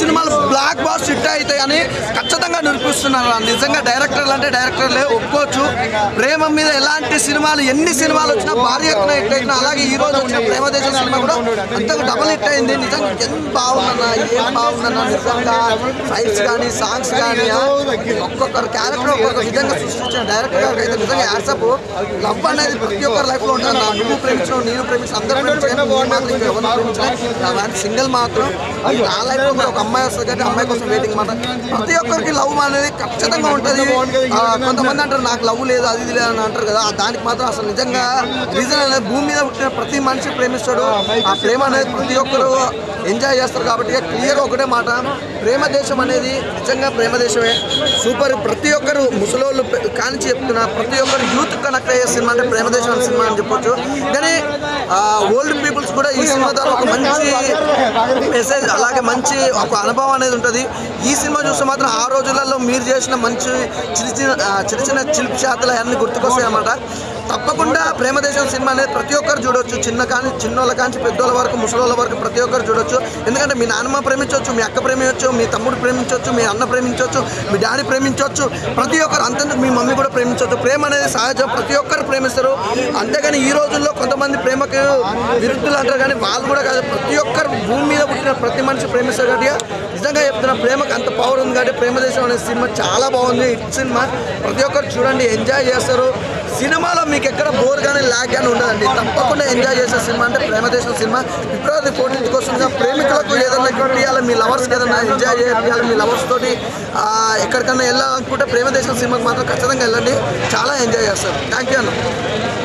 సినిమాలు black boss hit అవుతాయి అని ఖచ్చితంగా నిరూపిస్తున్నారు నిజంగా డైరెక్టర్లు అంటే డైరెక్టర్లే ఒప్పుకోవచ్చు ప్రేమ మీద ఎలాంటి సినిమాలు ఎన్ని సినిమాలు వచ్చినా భారీ ఎత్తున హిట్ అయినా అలాగే ఈ రోజు వచ్చిన ప్రేమదేశం సినిమా కూడా అంతకు డబుల్ హిట్ అయింది నిజంగా ఎంత బాగుందన్న ఏం బాగుందన్న నిజంగా ఫైట్స్ కానీ సాంగ్స్ కానీ ఆ, ఒక్కొక్కరు క్యారెక్టర్ ఒక్కొక్క విధంగా సృష్టించిన డైరెక్టర్ గారికి అయితే నిజంగా యాడ్సప్ లవ్ అనేది ప్రతి ఒక్కరి లైఫ్ లో ఉంటుంది నా నువ్వు ప్రేమించడం నేను ప్రేమించడం అందరూ ప్రేమించడం నేను మాత్రం ఇంకా ఎవరిని ప్రేమించడం సింగిల్ మాత్రం నా లైఫ్ లో కూడా ఒక అమ్మాయి వస్తుంది కాబట్టి అమ్మాయి కోసం వెయిటింగ్ మాట ప్రతి ఒక్కరికి లవ్ అనేది ఖచ్చితంగా ఉంటుంది ఆ, కొంతమంది అంటారు నాకు లవ్ లేదు అది ఇది లేదు అని అంటారు కదా దానికి మాత్రం అసలు నిజంగా రీజన్ అనేది భూమి మీద పుట్టిన ప్రతి మనిషి ప్రేమిస్తాడు ఆ ప్రేమ అనేది ప్రతి ఒక్కరు ఎంజాయ్ చేస్తారు కాబట్టి క్లియర్ ఒకటే మాట ప్రేమ దేశం అనేది నిజంగా ప్రేమ దేశమే సూపర్ ప్రతి ఒక్కరు ముసలోళ్ళు పె- కానించి చెప్తున్నా ప్రతి ఒక్కరు యూత్ కనెక్ట్ అయ్యే సినిమా అంటే ప్రేమ దేశం అనే సినిమా అని చెప్పొచ్చు కానీ ఓల్డ్ పీపుల్స్ కూడా ఈ సినిమా ద్వారా ఒక మంచి మెసేజ్ అలాగే మంచి ఒక అనుభవం అనేది ఉంటుంది ఈ సినిమా చూస్తే మాత్రం ఆ రోజులలో మీరు చేసిన మంచి చిన్న చిన్న ఆ, చిన్న చిన్న చిలిపి శాతలు అన్నీ గుర్తుకొస్తాయి అన్నమాట తప్పకుండా ప్రేమదేశం సినిమా అనేది ప్రతి ఒక్కరు చూడొచ్చు చిన్న కానీ చిన్నోళ్ళ కానీ పెద్దోళ్ళ వరకు ముసలోళ్ళ వరకు ప్రతి ఒక్కరు చూడొచ్చు ఎందుకంటే మీ నాన్నమ్మ ప్రేమించవచ్చు మీ అక్క ప్రేమించవచ్చు మీ తమ్ముడు ప్రేమించవచ్చు మీ అన్న ప్రేమించవచ్చు మీ డాడీ ప్రేమించవచ్చు ప్రతి ఒక్కరు అంతెందుకు మీ మమ్మీ కూడా ప్రేమించవచ్చు ప్రేమ అనేది సహజం ప్రతి ఒక్కరు ప్రేమిస్తారు అంతేగాని ఈ రోజుల్లో కొంతమంది ప్రేమకు విరుద్ధులు అంటారు కానీ వాళ్ళు కూడా కాదు ప్రతి ఒక్కరు భూమి మీద పుట్టిన ప్రతి మనిషి ప్రేమిస్తారు కాబట్టి నిజంగా చెప్తున్నా ప్రేమకు అంత పవర్ ఉంది కాబట్టి ప్రేమదేశం అనే సినిమా చాలా బాగుంది హిట్ సినిమా ప్రతి ఒక్కరు చూడండి ఎంజాయ్ చేస్తారు సినిమాలో మీకు ఎక్కడ బోర్ కానీ లాగ్ కానీ ఉండదండి తప్పకుండా ఎంజాయ్ చేసే సినిమా అంటే ప్రేమదేశం సినిమా ఫిబ్రవరి ఫోర్టీన్త్ వస్తుందిగా ప్రేమికులకు ఏదైనా గిఫ్ట్ ఇవ్వాలి మీ లవర్స్కి ఏదైనా ఎంజాయ్ చేయాలి మీ లవర్స్ తోటి ఆ, ఎక్కడికన్నా వెళ్ళాలనుకుంటే ప్రేమదేశం సినిమాకి మాత్రం ఖచ్చితంగా వెళ్ళండి చాలా ఎంజాయ్ చేస్తారు థ్యాంక్ యూ అన్న